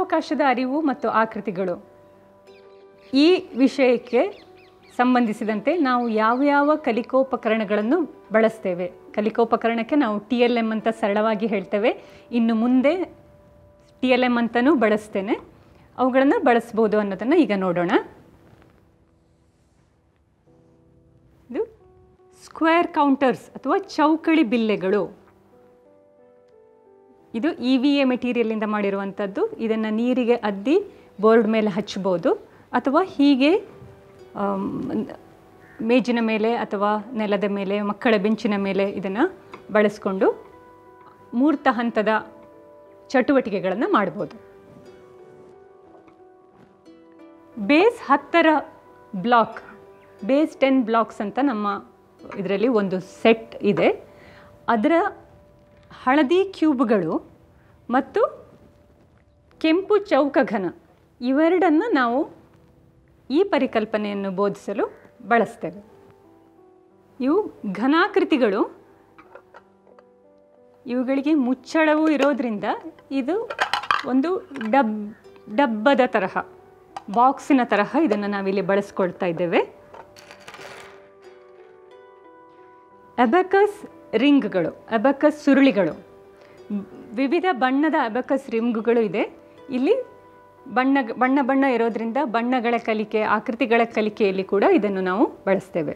ಸ್ಥಳಾವಕಾಶದ ಅರಿವು ಮತ್ತು ಆಕೃತಿಗಳು ಈ ವಿಷಯಕ್ಕೆ ಸಂಬಂಧಿಸಿದಂತೆ ನಾವು ಯಾವ ಯಾವ ಕಲಿಕೋಪಕರಣಗಳನ್ನು ಬಳಸ್ತೇವೆ ಕಲಿಕೋಪಕರಣಕ್ಕೆ ನಾವು ಟಿ ಎಲ್ ಎಮ್ ಅಂತ ಸರಳವಾಗಿ ಹೇಳ್ತೇವೆ ಇನ್ನು ಮುಂದೆ ಟಿ ಎಲ್ ಎಮ್ ಅಂತಲೂ ಬಳಸ್ತೇನೆ ಅವುಗಳನ್ನು ಬಳಸ್ಬೋದು ಅನ್ನೋದನ್ನು ಈಗ ನೋಡೋಣ ಇದು ಸ್ಕ್ವೇರ್ ಕೌಂಟರ್ಸ್ ಅಥವಾ ಚೌಕಳಿ ಬಿಲ್ಲೆಗಳು ಇದು ಇ ವಿ ಎ ಮೆಟೀರಿಯಲಿಂದ ಮಾಡಿರುವಂಥದ್ದು ಇದನ್ನು ನೀರಿಗೆ ಅದ್ದಿ ಬೋರ್ಡ್ ಮೇಲೆ ಹಚ್ಬೋದು ಅಥವಾ ಹೀಗೆ ಆಮ್, ಮೇಜಿನ ಮೇಲೆ ಅಥವಾ ನೆಲದ ಮೇಲೆ ಮಕ್ಕಳ ಬೆಂಚಿನ ಮೇಲೆ ಇದನ್ನು ಬಳಸ್ಕೊಂಡು ಮೂರ್ತ ಹಂತದ ಚಟುವಟಿಕೆಗಳನ್ನು ಮಾಡ್ಬೋದು ಬೇಸ್ ಹತ್ತರ ಬ್ಲಾಕ್ ಬೇಸ್ ಟೆನ್ ಬ್ಲಾಕ್ಸ್ ಅಂತ ನಮ್ಮ ಇದರಲ್ಲಿ ಒಂದು ಸೆಟ್ ಇದೆ ಅದರ ಹಳದಿ ಕ್ಯೂಬ್ಗಳು ಮತ್ತು ಕೆಂಪು ಚೌಕಘನ ಇವೆರಡನ್ನು ನಾವು ಈ ಪರಿಕಲ್ಪನೆಯನ್ನು ಬೋಧಿಸಲು ಬಳಸ್ತೇವೆ ಇವು ಘನಾಕೃತಿಗಳು ಇವುಗಳಿಗೆ ಮುಚ್ಚಳವು ಇರೋದ್ರಿಂದ ಇದು ಒಂದು ಡಬ್ ಡಬ್ಬದ ತರಹ ಬಾಕ್ಸಿನ ತರಹ ಇದನ್ನು ನಾವಿಲ್ಲಿ ಬಳಸ್ಕೊಳ್ತಾ ಇದ್ದೇವೆ ಅಬಕಸ್ ರಿಂಗ್ಗಳು ಅಬಕಸ್ ಸುರುಳಿಗಳು ವಿವಿಧ ಬಣ್ಣದ ಅಬಕಸ್ ರಿಂಗ್ಗಳು ಇದೆ ಇಲ್ಲಿ ಬಣ್ಣ ಬಣ್ಣ ಬಣ್ಣ ಇರೋದ್ರಿಂದ ಬಣ್ಣಗಳ ಕಲಿಕೆ ಆಕೃತಿಗಳ ಕಲಿಕೆಯಲ್ಲಿ ಕೂಡ ಇದನ್ನು ನಾವು ಬಳಸ್ತೇವೆ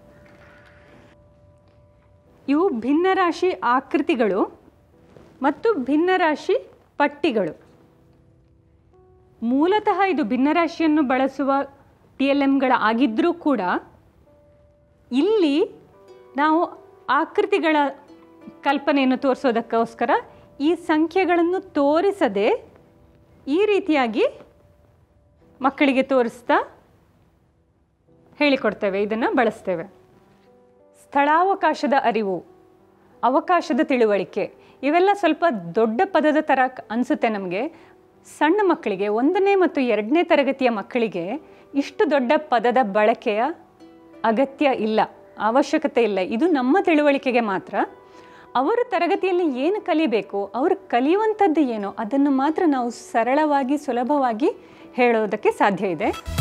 ಇವು ಭಿನ್ನರಾಶಿ ಆಕೃತಿಗಳು ಮತ್ತು ಭಿನ್ನರಾಶಿ ಪಟ್ಟಿಗಳು ಮೂಲತಃ ಇದು ಭಿನ್ನರಾಶಿಯನ್ನು ಬಳಸುವ ಟಿ ಎಲ್ ಎಮ್ಗಳ ಆಗಿದ್ದರೂ ಕೂಡ ಇಲ್ಲಿ ನಾವು ಆಕೃತಿಗಳ ಕಲ್ಪನೆಯನ್ನು ತೋರಿಸೋದಕ್ಕೋಸ್ಕರ ಈ ಸಂಖ್ಯೆಗಳನ್ನು ತೋರಿಸದೆ ಈ ರೀತಿಯಾಗಿ ಮಕ್ಕಳಿಗೆ ತೋರಿಸ್ತಾ ಹೇಳಿಕೊಡ್ತೇವೆ ಇದನ್ನು ಬಳಸ್ತೇವೆ ಸ್ಥಳಾವಕಾಶದ ಅರಿವು ಅವಕಾಶದ ತಿಳುವಳಿಕೆ ಇವೆಲ್ಲ ಸ್ವಲ್ಪ ದೊಡ್ಡ ಪದದ ಥರ ಅನಿಸುತ್ತೆ ನಮಗೆ ಸಣ್ಣ ಮಕ್ಕಳಿಗೆ ಒಂದನೇ ಮತ್ತು ಎರಡನೇ ತರಗತಿಯ ಮಕ್ಕಳಿಗೆ ಇಷ್ಟು ದೊಡ್ಡ ಪದದ ಬಳಕೆಯ ಅಗತ್ಯ ಇಲ್ಲ ಅವಶ್ಯಕತೆ ಇಲ್ಲ ಇದು ನಮ್ಮ ತಿಳುವಳಿಕೆಗೆ ಮಾತ್ರ ಅವರು ತರಗತಿಯಲ್ಲಿ ಏನು ಕಲಿಬೇಕು ಅವರು ಕಲಿಯುವಂಥದ್ದು ಏನೋ ಅದನ್ನು ಮಾತ್ರ ನಾವು ಸರಳವಾಗಿ ಸುಲಭವಾಗಿ ಹೇಳೋದಕ್ಕೆ ಸಾಧ್ಯ ಇದೆ